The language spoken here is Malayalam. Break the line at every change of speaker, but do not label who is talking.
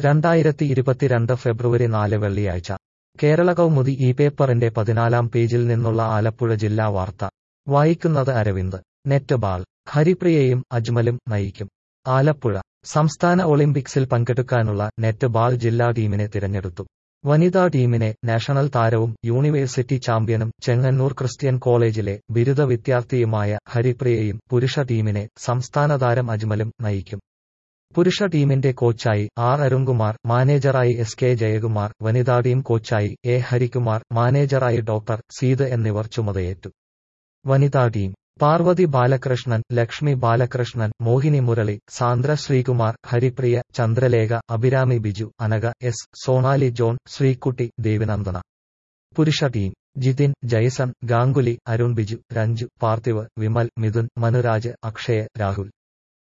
രണ്ടായിരത്തി ഇരുപത്തിരണ്ട് ഫെബ്രുവരി നാല് വെള്ളിയാഴ്ച കേരള കൗമുദി ഈ പേപ്പറിന്റെ പതിനാലാം പേജിൽ നിന്നുള്ള ആലപ്പുഴ ജില്ലാ വാർത്ത വായിക്കുന്നത് അരവിന്ദ് നെറ്റ് ബാൾ ഹരിപ്രിയയും അജ്മലും നയിക്കും ആലപ്പുഴ സംസ്ഥാന ഒളിമ്പിക്സിൽ പങ്കെടുക്കാനുള്ള നെറ്റ് ബാൾ ജില്ലാ ടീമിനെ തിരഞ്ഞെടുത്തു വനിതാ ടീമിനെ നാഷണൽ താരവും യൂണിവേഴ്സിറ്റി ചാമ്പ്യനും ചെങ്ങന്നൂർ ക്രിസ്ത്യൻ കോളേജിലെ ബിരുദ വിദ്യാർത്ഥിയുമായ ഹരിപ്രിയയും പുരുഷ ടീമിനെ സംസ്ഥാന താരം അജ്മലും നയിക്കും പുരുഷ ടീമിന്റെ കോച്ചായി ആർ അരുൺകുമാർ മാനേജറായി എസ് കെ ജയകുമാർ വനിതാ ടീം കോച്ചായി എ ഹരികുമാർ മാനേജറായി ഡോക്ടർ സീത് എന്നിവർ ചുമതലയേറ്റു വനിതാ team Parvathy Balakrishnan Lakshmi Balakrishnan Mohini Murali Sandra Sreekumar Haripriya Chandralekha Abhirami Biju Anaka S Sonali John Sreekutty Devinandana പുരുഷ ടീം ജിതിൻ ജയ്സൺ ഗാംഗുലി അരുൺ ബിജു രഞ്ജു പാർത്ഥിവ് വിമൽ മിഥുൻ മനുരാജ് അക്ഷയ് രാഹുൽ